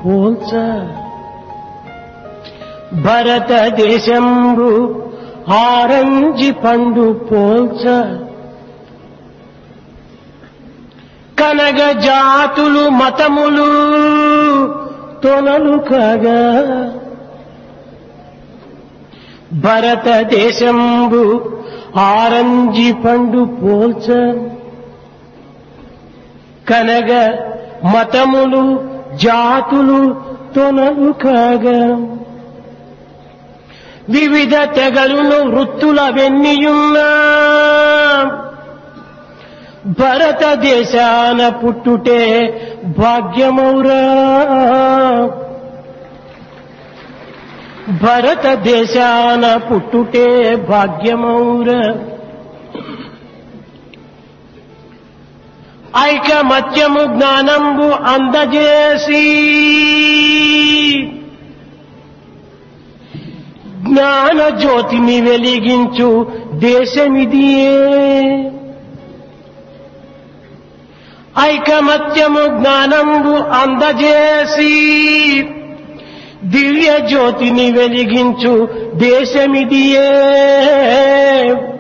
పోల్చ భారతదేశంబు ఆరంజి పండు పోల్చ కనగ జాతులు మతములు తొనలు కాగా భారతదేశంబు ఆరంజి పండు పోల్చ కనగ మతములు జాతులు తొనలు కాగా వివిధ తెగలును వృత్తుల వెన్నియున్నా భారతదేశాన పుట్టుటే భాగ్యమౌరా భారతదేశాన పుట్టుటే భాగ్యమౌరా ఐకమత్యము జ్ఞానంబు అందజేసి జ్ఞాన జ్యోతిని వెలిగించు దేశమిదియే ఐకమత్యము జ్ఞానంబు అందజేసి దివ్య జ్యోతిని వెలిగించు దేశమిదియే